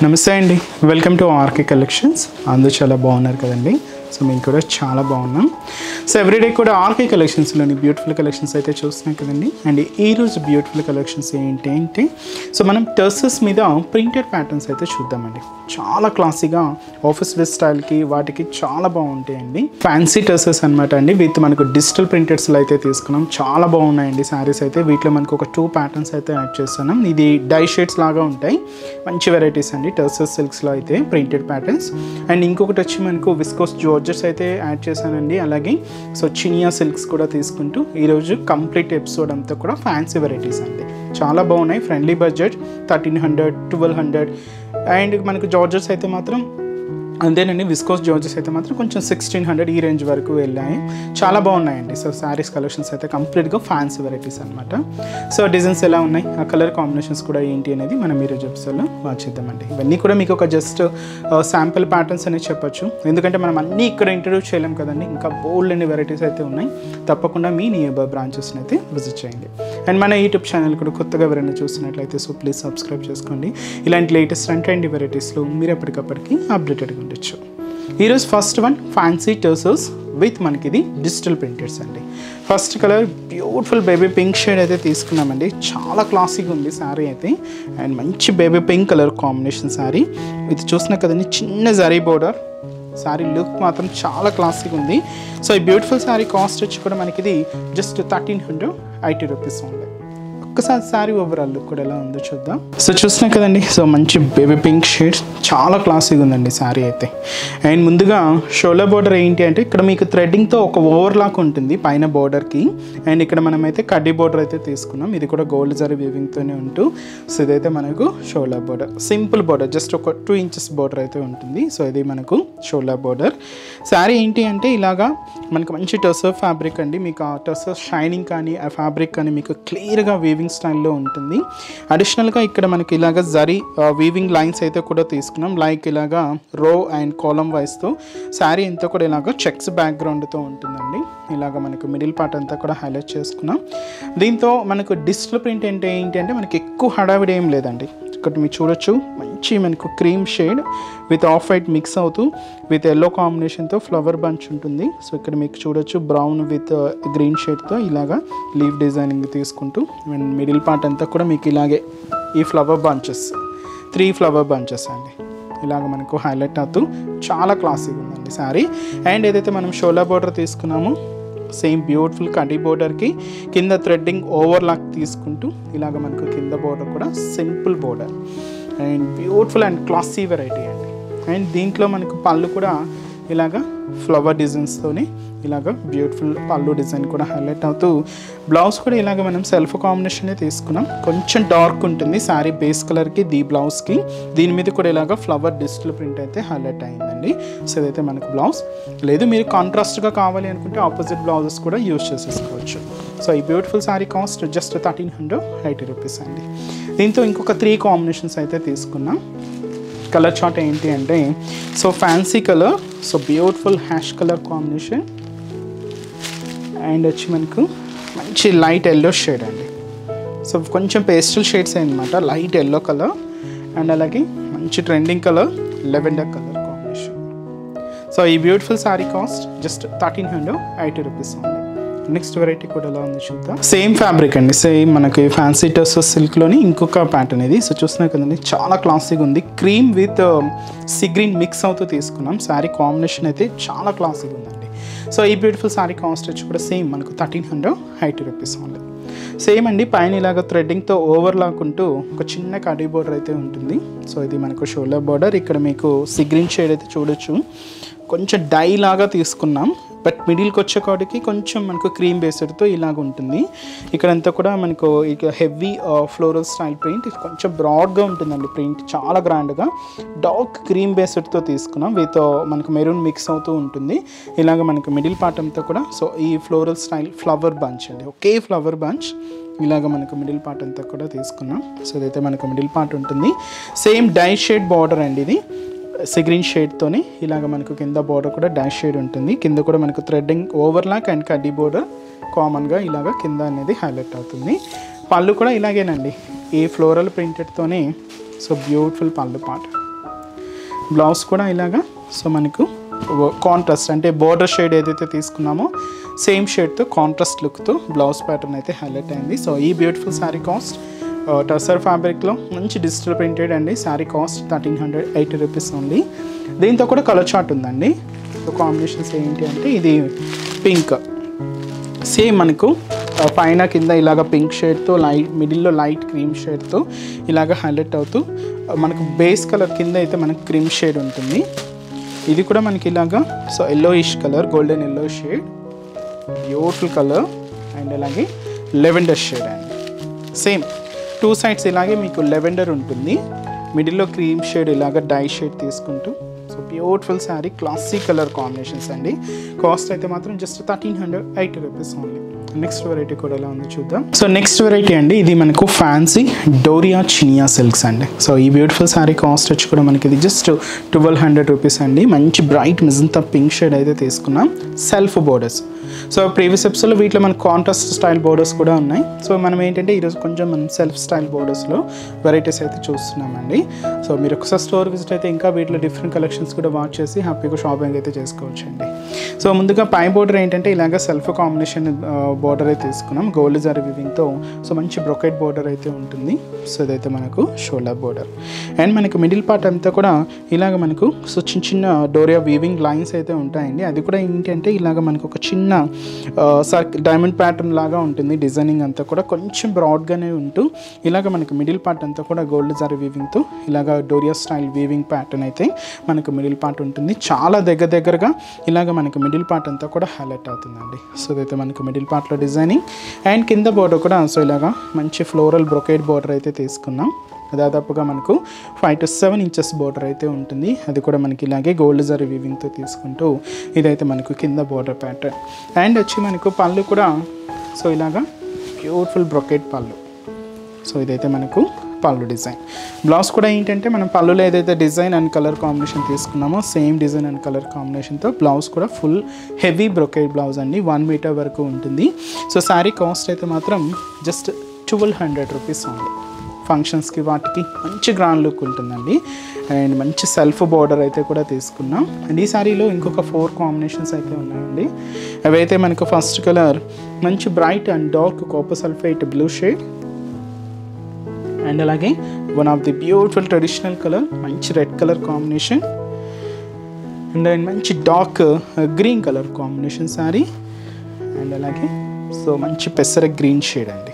నమస్తే అండి welcome to RK collections అందరూ చాలా బాగున్నారు కదండి సో మేము కూడా చాలా బాగున్నాం సో ఎవ్రీడే కూడా ఆర్కే కలెక్షన్స్లోని బ్యూటిఫుల్ కలెక్షన్స్ అయితే చూస్తున్నాం కదండి అండ్ ఈరోజు బ్యూటిఫుల్ కలెక్షన్స్ ఏంటి అంటే సో మనం టర్సెస్ మీద ప్రింటెడ్ ప్యాటర్న్స్ అయితే చూద్దామండి చాలా క్లాసీగా ఆఫీస్ వేర్ స్టైల్కి వాటికి చాలా బాగుంటాయండి ఫ్యాన్సీ టర్సెస్ అనమాట అండి విత్ మనకు డిజిటల్ ప్రింటెడ్స్లో అయితే తీసుకున్నాం చాలా బాగున్నాయండి శారీస్ అయితే వీటిలో మనకు ఒక టూ ప్యాటర్న్స్ అయితే యాడ్ చేస్తున్నాం ఇది డై షేడ్స్ లాగా ఉంటాయి మంచి వెరైటీస్ అండి టర్సెస్ సిల్క్స్లో అయితే ప్రింటెడ్ ప్యాటర్న్స్ అండ్ ఇంకొకటి వచ్చి మనకు విస్కోస్ జోర్జెస్ అయితే యాడ్ చేశానండి అలాగే సో చినియా సిల్క్స్ కూడా తీసుకుంటూ ఈరోజు కంప్లీట్ ఎపిసోడ్ అంతా కూడా ఫ్యాన్సీ వెరైటీస్ అండి చాలా బాగున్నాయి friendly budget thirteen hundred twelve hundred and మనకు జార్జెస్ అయితే మాత్రం అంతేనండి విస్కోస్ జార్జెస్ అయితే మాత్రం కొంచెం సిక్స్టీన్ హండ్రెడ్ ఈ రేంజ్ వరకు వెళ్ళాయి చాలా బాగున్నాయండి సో శారీస్ కలెక్షన్స్ అయితే కంప్లీట్గా ఫ్యాన్సీ వెరైటీస్ అనమాట సో డిజైన్స్ ఎలా ఉన్నాయి ఆ కలర్ కాంబినేషన్స్ కూడా ఏంటి అనేది మనం ఈరోజు ఎపిసోడ్లో వాచ్ చేద్దామండి ఇవన్నీ కూడా మీకు ఒక జస్ట్ శాంపిల్ ప్యాటర్న్స్ అనేది చెప్పొచ్చు ఎందుకంటే మనం అన్నీ ఇక్కడ ఇంట్రడ్యూస్ చేయలేం కదండి ఇంకా బోల్డ్ అన్ని వెరైటీస్ అయితే ఉన్నాయి తప్పకుండా మీ నియర్ బై బ్రాంచెస్ని అయితే విజిట్ చేయండి అండ్ మన యూట్యూబ్ ఛానల్ కూడా కొత్తగా ఎవరైనా చూస్తున్నట్లయితే సో ప్లీజ్ సబ్స్క్రైబ్ చేసుకోండి ఇలాంటి లేటెస్ట్ అండ్ ట్రెండీ వెరైటీస్లో మీరు ఎప్పటికప్పటికి అప్డేటెడ్గా ఉండొచ్చు ఈరోజు first one fancy tussars with మనకి ఇది డిజిటల్ ప్రింటెడ్స్ అండి first colour beautiful baby pink shade అయితే తీసుకున్నామండి చాలా క్లాసిక్ ఉంది శారీ అయితే అండ్ మంచి baby pink colour combination sari ఇది చూసిన కదండి చిన్న జరీ బోర్డర్ శారీ లుక్ మాత్రం చాలా క్లాసిక్ ఉంది సో ఈ బ్యూటిఫుల్ శారీ కాస్ట్ వచ్చి కూడా మనకి ఇది just thirteen hundred eighty rupees ఉంది ఒక్కసారి శారీ ఓవరాల్ లుక్ కూడా ఎలా ఉందో చూద్దాం సో చూస్తున్నాం కదండి సో మంచి బేబీ పింక్ షేడ్స్ చాలా క్లాసిక్ ఉందండి శారీ అయితే అండ్ ముందుగా షోలా బోర్డర్ ఏంటి అంటే ఇక్కడ మీకు థ్రెడ్డింగ్తో ఒక ఓవర్లాక్ ఉంటుంది పైన బోర్డర్కి అండ్ ఇక్కడ మనమైతే కడ్డీ బోర్డర్ అయితే తీసుకున్నాం ఇది కూడా గోల్డ్ జరీ వీవింగ్తోనే ఉంటూ సో ఇదైతే మనకు షోలా బోర్డర్ సింపుల్ బోర్డర్ జస్ట్ ఒక టూ ఇంచెస్ బోర్డర్ అయితే ఉంటుంది సో ఇది మనకు షోలా బోర్డర్ శారీ ఏంటి అంటే ఇలాగా మనకు మంచి టర్సర్ ఫ్యాబ్రిక్ అండి మీకు ఆ టర్సర్ షైనింగ్ కానీ ఆ ఫ్యాబ్రిక్ కానీ మీకు క్లియర్గా వీవింగ్ స్టైల్లో ఉంటుంది అడిషనల్గా ఇక్కడ మనకి ఇలాగ జరీ వీవింగ్ లైన్స్ అయితే కూడా తీసుకున్నాం లైక్ ఇలాగా రో అండ్ కాలం వైస్తో శారీ అంతా కూడా ఇలాగ చెక్స్ బ్యాక్గ్రౌండ్తో ఉంటుందండి ఇలాగ మనకు మిడిల్ పార్ట్ అంతా కూడా హైలైట్ చేసుకున్నాం దీంతో మనకు డిజిటల్ ప్రింట్ అంటే ఏంటి అంటే మనకి ఎక్కువ హడావిడి ఏం లేదండి ఇక్కడ మీరు చూడొచ్చు మంచి మనకు cream shade with off white mix అవుతూ విత్ ఎల్లో కాంబినేషన్తో ఫ్లవర్ బంచ్ ఉంటుంది సో ఇక్కడ మీకు చూడొచ్చు బ్రౌన్ విత్ గ్రీన్ షేడ్తో ఇలాగా లీవ్ డిజైనింగ్ తీసుకుంటూ అండ్ మిడిల్ పార్ట్ అంతా కూడా మీకు ఇలాగే ఈ flower bunches three flower bunches అండి ఇలాగ మనకు హైలైట్ అవుతూ చాలా క్లాసిక్ ఉందండి సారీ అండ్ ఏదైతే మనం షోలా బోర్డర్ తీసుకున్నామో సేమ్ బ్యూటిఫుల్ కడ్డీ బోర్డర్కి కింద థ్రెడ్డింగ్ ఓవర్ లాక్ తీసుకుంటూ ఇలాగ మనకు కింద బోర్డర్ కూడా simple border and beautiful and classy variety అండి అండ్ దీంట్లో మనకు పళ్ళు కూడా ఇలాగ ఫ్లవర్ డిజైన్స్తోని ఇలాగ బ్యూటిఫుల్ పళ్ళు డిజైన్ కూడా హైలైట్ అవుతూ బ్లౌజ్ కూడా ఇలాగ మనం సెల్ఫ్ కాంబినేషనే తీసుకున్నాం కొంచెం డార్క్ ఉంటుంది శారీ బేస్ కలర్కి దీ బ్లౌజ్కి దీని మీద కూడా ఇలాగ ఫ్లవర్ డిజిటల్ ప్రింట్ అయితే హైలైట్ అయిందండి సో ఇదైతే మనకు బ్లౌజ్ లేదు మీరు కాంట్రాస్ట్గా కావాలి అనుకుంటే ఆపోజిట్ బ్లౌజెస్ కూడా యూజ్ చేసేసుకోవచ్చు సో ఈ beautiful sari cost just thirteen hundred eighty rupees అండి దీంతో ఇంకొక త్రీ కాంబినేషన్స్ అయితే తీసుకున్నాం కలర్ చార్ట్ ఏంటి అంటే so fancy colour so beautiful ash colour combination and వచ్చి మనకు మంచి లైట్ ఎల్లో షేడ్ అండి సో కొంచెం పేస్టల్ షేడ్స్ అనమాట లైట్ ఎల్లో కలర్ అండ్ అలాగే మంచి trending colour lavender colour combination so ఈ beautiful sari cost just thirteen hundred eighty rupees ఉంది నెక్స్ట్ వెరైటీ కూడా ఎలా ఉంది చూద్దాం సేమ్ ఫ్యాబ్రిక్ అండి సేమ్ మనకి ఫ్యాన్సీ టర్స్ సిల్క్లోని ఇంకొక ప్యాటర్న్ ఇది సో చూస్తున్నా కదండి చాలా క్లాసిక్ ఉంది క్రీమ్ విత్ సిగ్రీన్ మిక్స్ అవుతూ తీసుకున్నాం శారీ కాంబినేషన్ అయితే చాలా క్లాసిక్ ఉందండి సో ఈ బ్యూటిఫుల్ శారీ కాస్ట్ వచ్చి కూడా సేమ్ మనకు thirteen hundred eighty rupees only same అండి పైన ఇలాగ థ్రెడ్డింగ్తో ఓవర్ లాక్కుంటూ ఒక చిన్న కడీ బోర్డర్ అయితే ఉంటుంది సో ఇది మనకు షోల్డర్ బోర్డర్ ఇక్కడ మీకు సిగ్రీన్ షేడ్ అయితే చూడొచ్చు కొంచెం డై లాగా తీసుకున్నాం బట్ మిడిల్కి వచ్చేకాడికి కొంచెం మనకు క్రీమ్ బేస్డ్తో ఇలాగ ఉంటుంది ఇక్కడంతా కూడా మనకు ఇక హెవీ ఫ్లోరల్ స్టైల్ ప్రింట్ ఇది కొంచెం బ్రాడ్గా ఉంటుందండి ప్రింట్ చాలా గ్రాండ్గా డార్క్ క్రీమ్ బేస్డ్తో తీసుకున్నాం విత్ మనకు మెరూన్ మిక్స్ అవుతూ ఉంటుంది ఇలాగ మనకు మిడిల్ పార్ట్ అంతా కూడా సో ఈ ఫ్లోరల్ స్టైల్ ఫ్లవర్ బంచ్ అండి ఒకే ఫ్లవర్ బంచ్ ఇలాగ మనకు మిడిల్ పార్ట్ అంతా కూడా తీసుకున్నాం సో ఇదైతే మనకు మిడిల్ పార్ట్ ఉంటుంది సేమ్ డై షేడ్ బార్డర్ అండి ఇది సిగ్రీన్ షేడ్తోని ఇలాగ మనకు కింద బోర్డర్ కూడా డాష్ షేడ్ ఉంటుంది కింద కూడా మనకు థ్రెడ్డింగ్ ఓవర్లాక్ అండ్ కడ్డీ బోర్డర్ కామన్గా ఇలాగ కింద అనేది హైలైట్ అవుతుంది పళ్ళు కూడా ఇలాగేనండి ఈ ఫ్లోరల్ ప్రింటెడ్తోనే సో బ్యూటిఫుల్ పళ్ళు పాట బ్లౌజ్ కూడా ఇలాగా సో మనకు కాంట్రాస్ట్ అంటే బోర్డర్ షేడ్ ఏదైతే తీసుకున్నామో సేమ్ షేడ్తో కాంట్రాస్ట్ లుక్తో బ్లౌజ్ ప్యాటర్న్ అయితే హైలైట్ అయింది సో ఈ బ్యూటిఫుల్ శారీ కాస్ట్ టసర్ ఫ్యాబ్రిక్లో మంచి డిజిటల్ ప్రింటెడ్ అండి sari cost thirteen hundred eighty rupees ఉంది దీంతో కూడా కలర్ చార్ట్ ఉందండి సో కాంబినేషన్స్ ఏంటి అంటే ఇది పింక్ సేమ్ మనకు ఆ, పైన కింద ఇలాగ పింక్ షేడ్తో లైట్ మిడిల్లో లైట్ క్రీమ్ షేడ్తో ఇలాగ హైలైట్ అవుతూ ఆ, మనకు బేస్ కలర్ కింద అయితే మనకు క్రీమ్ షేడ్ ఉంటుంది ఇది కూడా మనకి ఇలాగా so yellowish colour golden yellow shade beautiful colour and అలాగే లెవెండర్ షేడ్ అండి సేమ్ టూ సైడ్స్ ఇలాగే మీకు లెవెండర్ ఉంటుంది మిడిల్లో క్రీమ్ షేడ్ ఇలాగ డై షేడ్ తీసుకుంటూ so beautiful sari classy colour combinations అండి కాస్ట్ అయితే మాత్రం just thirteen hundred eighty rupees only next variety కూడా ఎలా ఉందో చూద్దాం సో నెక్స్ట్ వెరైటీ అండి ఇది మనకు ఫ్యాన్సీ డోరియా చినియా సిల్క్స్ అండి సో ఈ బ్యూటిఫుల్ శారీ కాస్ట్ వచ్చి కూడా మనకి ఇది జస్ట్ ట్వెల్వ్ హండ్రెడ్ రూపీస్ అండి మంచి బ్రైట్ మిజంతా పింక్ షేడ్ అయితే తీసుకున్నాం సెల్ఫ్ బోర్డర్స్ సో ప్రీవియస్ ఎపిసోడ్లో వీటిలో మనకు కాంట్రాస్ట్ స్టైల్ బోర్డర్స్ కూడా ఉన్నాయి సో మనం ఏంటంటే ఈరోజు కొంచెం మనం సెల్ఫ్ స్టైల్ బోర్డర్స్లో వెరైటీస్ అయితే చూస్తున్నామండి సో మీరు ఒకసారి స్టోర్ విజిట్ అయితే ఇంకా వీటిలో డిఫరెంట్ కలెక్షన్స్ కూడా వాచ్ చేసి హ్యాపీగా షాపింగ్ అయితే చేసుకోవచ్చు అండి సో ముందుగా పై బోర్డర్ ఏంటంటే ఇలాగ సెల్ఫ్ కాంబినేషన్ బోర్డర్ అయితే తీసుకున్నాం గోల్డ్ జారీ వివింగ్తో సో మంచి బ్రొకెట్ బోర్డర్ అయితే ఉంటుంది సో ఇదైతే మనకు షోల్డర్ బోర్డర్ అండ్ మనకు మిడిల్ పార్ట్ అంతా కూడా ఇలాగ మనకు సో చిన్న చిన్న డోరియా వీవింగ్ లైన్స్ అయితే ఉంటాయండి అది కూడా ఏంటంటే ఇలాగ మనకు ఒక చిన్న సర్క్ డైమండ్ ప్యాటర్న్ లాగా ఉంటుంది డిజైనింగ్ అంతా కూడా కొంచెం బ్రాడ్గానే ఉంటూ ఇలాగ మనకు మిడిల్ పార్ట్ అంతా కూడా గోల్డ్ జారీ వీవింగ్తో ఇలాగ డోరియా స్టైల్ వీవింగ్ ప్యాటర్న్ అయితే మనకు మిడిల్ పార్ట్ ఉంటుంది చాలా దగ్గర దగ్గరగా ఇలాగ మనకు మిడిల్ పార్ట్ అంతా కూడా హైలైట్ అవుతుందండి సో ఇదైతే మనకు మిడిల్ పార్ట్లో డిజైనింగ్ అండ్ కింద బోర్డర్ కూడా సో ఇలాగా మంచి ఫ్లోరల్ బ్రొకేట్ బోర్డర్ అయితే తీసుకున్నాం దాదాపుగా మనకు five to seven inches border అయితే ఉంటుంది అది కూడా మనకి ఇలాగే గోల్డ్ జరీ వీవింగ్తో తీసుకుంటూ ఇదైతే మనకు కింద బోర్డర్ ప్యాటర్న్ అండ్ వచ్చి మనకు పళ్ళు కూడా సో ఇలాగా బ్యూటిఫుల్ బ్రొకెట్ పళ్ళు సో ఇదైతే మనకు పళ్ళు డిజైన్ బ్లౌజ్ కూడా ఏంటంటే మనం పళ్ళులో ఏదైతే డిజైన్ అండ్ కలర్ కాంబినేషన్ తీసుకున్నామో సేమ్ డిజైన్ అండ్ కలర్ కాంబినేషన్తో బ్లౌజ్ కూడా ఫుల్ హెవీ బ్రొకెట్ బ్లౌజ్ అండి వన్ మీటర్ వరకు ఉంటుంది సో శారీ కాస్ట్ అయితే మాత్రం జస్ట్ ట్వెల్వ్ హండ్రెడ్ రూపీస్ ఉంది ఫంక్షన్స్కి వాటికి మంచి గ్రాండ్ లుక్ ఉంటుందండి అండ్ మంచి సెల్ఫ్ బార్డర్ అయితే కూడా తీసుకున్నాం అండ్ ఈ శారీలో ఇంకొక ఫోర్ కాంబినేషన్స్ అయితే ఉన్నాయండి అవైతే మనకు ఫస్ట్ కలర్ మంచి bright and dark copper sulphate blue shade and అలాగే one of the beautiful traditional colour మంచి red colour combination and and మంచి dark green colour combination sari and అలాగే సో మంచి పెసర గ్రీన్ షేడ్ అండి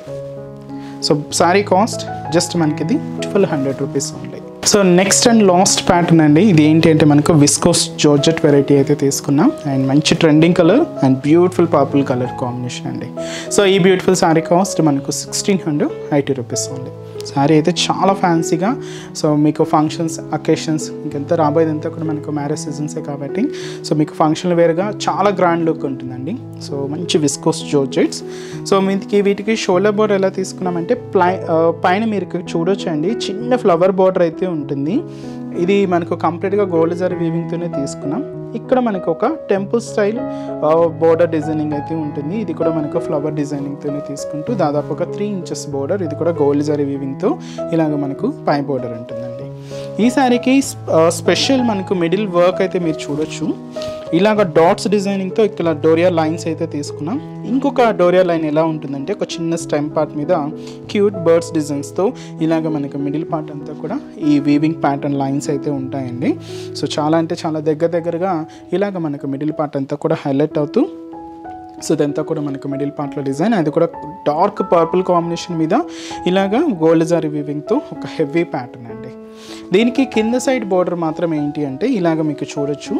సో శారీ కాస్ట్ జస్ట్ మనకి ఇది twelve hundred rupees only so next and last pattern అండి ఇది ఏంటి అంటే మనకు విస్కోస్ జార్జెట్ వెరైటీ అయితే తీసుకున్నాం అండ్ మంచి trending colour and beautiful purple colour combination అండి సో ఈ బ్యూటిఫుల్ శారీ కాస్ట్ మనకు sixteen hundred eighty rupees only sari అయితే చాలా ఫ్యాన్సీగా సో మీకు ఫంక్షన్స్ అకేషన్స్ ఇంకెంత రాబోయేదంతా కూడా మనకు మ్యారేజ్ సీజన్సే కాబట్టి సో మీకు ఫంక్షన్ వేరుగా చాలా గ్రాండ్ లుక్ ఉంటుందండి సో మంచి విస్కోస్ జోర్జెట్స్ సో మీకు వీటికి షోల్డర్ బోర్డర్ ఎలా తీసుకున్నామంటే ప్లై ఆ, పైన మీరు చూడొచ్చండి చిన్న ఫ్లవర్ బోర్డర్ అయితే ఉంటుంది ఇది మనకు కంప్లీట్గా గోల్డ్ జరీ వీవింగ్తోనే తీసుకున్నాం ఇక్కడ మనకు ఒక టెంపుల్ స్టైల్ బోర్డర్ డిజైనింగ్ అయితే ఉంటుంది ఇది కూడా మనకు ఫ్లవర్ డిజైనింగ్తోనే తీసుకుంటూ దాదాపు ఒక త్రీ ఇంచెస్ బోర్డర్ ఇది కూడా గోల్డ్ జరీ వీవింగ్తో ఇలాగ మనకు పై బోర్డర్ ఉంటుందండి ఈ శారీకి స్పెషల్ మనకు మిడిల్ వర్క్ అయితే మీరు చూడొచ్చు ఇలాగ డాట్స్ డిజైనింగ్తో ఇక్కడ డోరియా లైన్స్ అయితే తీసుకున్నాం ఇంకొక డోరియా లైన్ ఎలా ఉంటుందంటే ఒక చిన్న స్టెమ్ పార్ట్ మీద క్యూట్ బర్డ్స్ డిజైన్స్తో ఇలాగ మనకు మిడిల్ పార్ట్ అంతా కూడా ఈ వీవింగ్ ప్యాటర్న్ లైన్స్ అయితే ఉంటాయండి సో చాలా అంటే చాలా దగ్గర దగ్గరగా ఇలాగ మనకు మిడిల్ పార్ట్ అంతా కూడా హైలైట్ అవుతూ సో ఇదంతా కూడా మనకు మిడిల్ పార్ట్లో డిజైన్ అది కూడా డార్క్ పర్పుల్ కాంబినేషన్ మీద ఇలాగా గోల్డ్ జారీ వీవింగ్తో ఒక హెవీ ప్యాటర్న్ అండి దీనికి కింద సైడ్ బోర్డర్ మాత్రం ఏంటి అంటే ఇలాగ మీకు చూడొచ్చు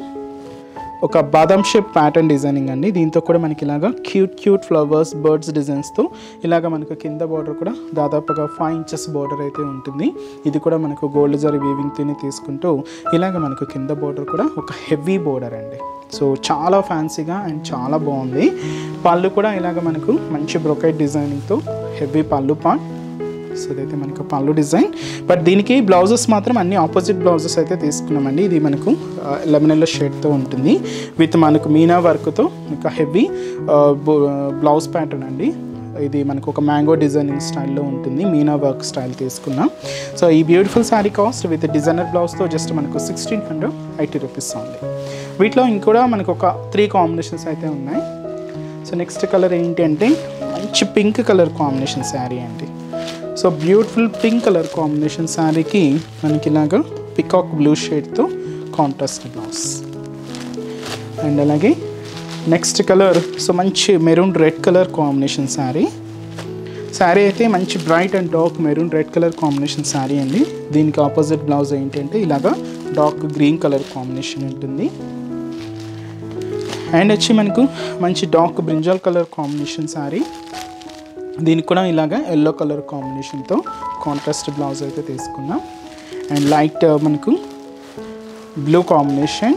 ఒక బాదం షేప్ ప్యాటర్న్ డిజైనింగ్ అండి దీంతో కూడా మనకి ఇలాగా క్యూట్ క్యూట్ ఫ్లవర్స్ బర్డ్స్ డిజైన్స్తో ఇలాగ మనకు కింద బార్డర్ కూడా దాదాపుగా ఫైవ్ ఇంచెస్ బార్డర్ అయితే ఉంటుంది ఇది కూడా మనకు గోల్డ్ జరీ వీవింగ్తోనే తీసుకుంటూ ఇలాగ మనకు కింద బార్డర్ కూడా ఒక హెవీ బార్డర్ అండి సో చాలా ఫ్యాన్సీగా అండ్ చాలా బాగుంది పళ్ళు కూడా ఇలాగ మనకు మంచి బ్రొకైట్ డిజైనింగ్తో హెవీ పళ్ళు పార్ట్ సో ఇదైతే మనకు పళ్ళు డిజైన్ బట్ దీనికి బ్లౌజెస్ మాత్రం అన్ని ఆపోజిట్ బ్లౌజెస్ అయితే తీసుకున్నామండి ఇది మనకు లెమన్ ఎల్లో షేడ్తో ఉంటుంది విత్ మనకు మీనా వర్క్తో ఇంకా హెవీ బ్లౌజ్ ప్యాటర్న్ అండి ఇది మనకు ఒక మ్యాంగో డిజైనింగ్ స్టైల్లో ఉంటుంది మీనా వర్క్ స్టైల్ తీసుకున్నాం సో ఈ beautiful sari cost with designer బ్లౌజ్తో జస్ట్ మనకు సిక్స్టీన్ హండ్రెడ్ ఎయిటీ రూపీస్ ఉంది వీటిలో ఇంకూడా మనకు ఒక త్రీ కాంబినేషన్స్ అయితే ఉన్నాయి సో నెక్స్ట్ కలర్ ఏంటి అంటే మంచి పింక్ కలర్ కాంబినేషన్ శారీ అండి so beautiful pink colour combination శారీకి మనకి ఇలాగా పికాక్ బ్లూ షేడ్తో కాంట్రాస్ట్ బ్లౌజ్ అండ్ అలాగే నెక్స్ట్ కలర్ సో మంచి maroon red colour combination sari sari అయితే మంచి bright and dark maroon red colour combination sari అండి దీనికి ఆపోజిట్ బ్లౌజ్ ఏంటంటే ఇలాగా డార్క్ గ్రీన్ కలర్ కాంబినేషన్ ఉంటుంది అండ్ వచ్చి మనకు మంచి dark brinjal colour combination sari దీనికి కూడా ఇలాగా ఎల్లో కలర్ కాంబినేషన్తో కాంట్రాస్ట్ బ్లౌజ్ అయితే తీసుకున్నాం అండ్ లైట్ మనకు బ్లూ కాంబినేషన్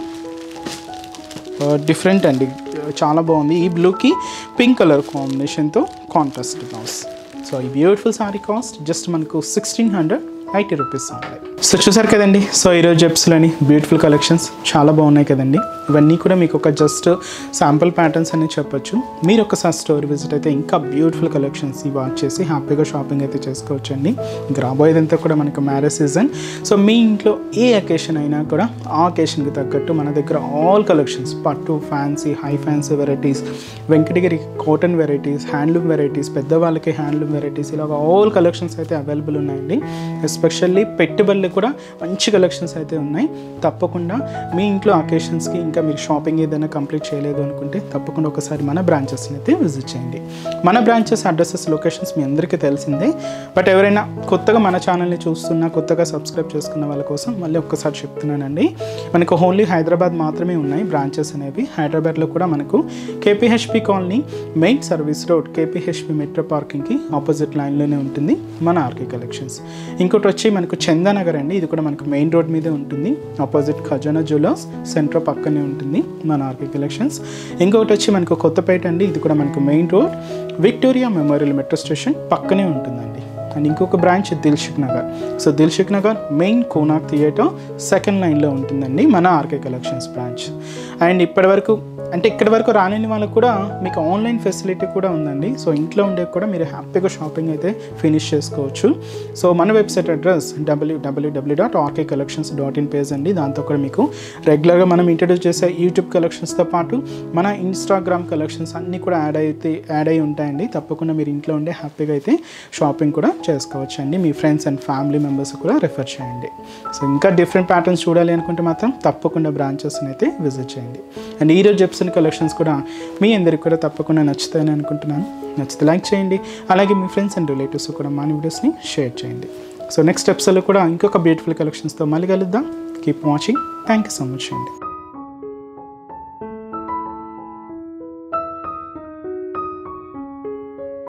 డిఫరెంట్ అండి చాలా బాగుంది ఈ బ్లూకి పింక్ కలర్ కాంబినేషన్తో కాంట్రాస్ట్ బ్లౌజ్ సో ఈ బ్యూటిఫుల్ సారీ కాస్ట్ జస్ట్ మనకు సిక్స్టీన్ హండ్రెడ్ ఎయిటీ రూపీస్ ఉన్నాయి సో చూసారు కదండి సో ఈరోజు జెప్స్లోని బ్యూటిఫుల్ కలెక్షన్స్ చాలా బాగున్నాయి కదండి ఇవన్నీ కూడా మీకు ఒక జస్ట్ శాంపుల్ ప్యాటర్న్స్ అని చెప్పొచ్చు మీరు ఒకసారి స్టోర్ విజిట్ అయితే ఇంకా బ్యూటిఫుల్ కలెక్షన్స్ వాచ్ చేసి హ్యాపీగా షాపింగ్ అయితే చేసుకోవచ్చండి ఇంకా రాబోయేదంతా కూడా మనకు మ్యారేజ్ సీజన్ సో మీ ఇంట్లో ఏ అకేషన్ అయినా కూడా ఆ అకేషన్కి తగ్గట్టు మన దగ్గర ఆల్ కలెక్షన్స్ పట్టు fancy high fancy varieties Venkatagiri cotton varieties handloom varieties పెద్దవాళ్ళకి హ్యాండ్లూమ్ వెరైటీస్ ఇలాగ ఆల్ కలెక్షన్స్ అయితే అవైలబుల్ ఉన్నాయండి ఎస్పెషల్లీ పెట్టుబడులు కూడా మంచి కలెక్షన్స్ అయితే ఉన్నాయి తప్పకుండా మీ ఇంట్లో అకేషన్స్కి ఇంకా మీరు షాపింగ్ ఏదైనా కంప్లీట్ చేయలేదు అనుకుంటే తప్పకుండా ఒకసారి మన బ్రాంచెస్ని అయితే విజిట్ చేయండి మన బ్రాంచెస్ అడ్రసెస్ లొకేషన్స్ మీ అందరికీ తెలిసిందే బట్ ఎవరైనా కొత్తగా మన ఛానల్ని చూస్తున్నా కొత్తగా సబ్స్క్రైబ్ చేసుకున్న వాళ్ళ కోసం మళ్ళీ ఒక్కసారి చెప్తున్నానండి మనకు ఓన్లీ హైదరాబాద్ మాత్రమే ఉన్నాయి బ్రాంచెస్ అనేవి హైదరాబాద్లో కూడా మనకు KPHB colony main service road KPHB metro పార్కింగ్కి ఆపోజిట్ లైన్లోనే ఉంటుంది మన ఆర్కే కలెక్షన్స్ ఇంకోటి వచ్చి మనకు చందానగర్ అండి ఇది కూడా మనకు మెయిన్ రోడ్ మీదే ఉంటుంది ఆపోజిట్ ఖజానా జ్యువెలర్స్ సెంటర్ పక్కనే ఉంటుంది మన ఆర్కే కలెక్షన్స్ ఇంకొకటి వచ్చి మనకు కొత్తపేట అండి ఇది కూడా మనకు main road Victoria Memorial metro station పక్కనే ఉంటుందండి అండ్ ఇంకొక branch Dilsukh Nagar so Dilsukh Nagar main Konark theatre second లైన్లో ఉంటుందండి మన ఆర్కే కలెక్షన్స్ బ్రాంచ్ అండ్ ఇప్పటి వరకు అంటే ఇక్కడి వరకు రాలేని వాళ్ళకు కూడా మీకు ఆన్లైన్ ఫెసిలిటీ కూడా ఉందండి సో ఇంట్లో ఉండే కూడా మీరు హ్యాపీగా షాపింగ్ అయితే ఫినిష్ చేసుకోవచ్చు సో మన వెబ్సైట్ అడ్రస్ డబ్ల్యూడబ్ల్యూడబ్ల్యూ dot RK collections dot in page అండి దాంతో కూడా మీకు రెగ్యులర్గా మనం ఇంట్రడ్యూస్ చేసే యూట్యూబ్ కలెక్షన్స్తో పాటు మన ఇన్స్టాగ్రామ్ కలెక్షన్స్ అన్నీ కూడా యాడ్ అయితే యాడ్ అయి ఉంటాయండి తప్పకుండా మీరు ఇంట్లో ఉండే హ్యాపీగా అయితే షాపింగ్ కూడా చేసుకోవచ్చు అండి మీ ఫ్రెండ్స్ అండ్ ఫ్యామిలీ మెంబర్స్ కూడా రెఫర్ చేయండి సో ఇంకా డిఫరెంట్ ప్యాటర్న్స్ చూడాలి అనుకుంటే మాత్రం తప్పకుండా బ్రాంచెస్ని అయితే విజిట్ చేయండి అండ్ ఈరోజు జెప్సన్ కలెక్షన్స్ కూడా మీ అందరికి కూడా తప్పకుండా నచ్చుతాయని అనుకుంటున్నాను నచ్చితే లైక్ చేయండి అలాగే మీ ఫ్రెండ్స్ అండ్ రిలేటివ్స్ కూడా మన వీడియోస్ని షేర్ చేయండి సో నెక్స్ట్ ఎపిసోడ్లో కూడా ఇంకొక బ్యూటిఫుల్ కలెక్షన్స్తో మళ్ళీ కలుద్దాం keep watching thank you so much అండి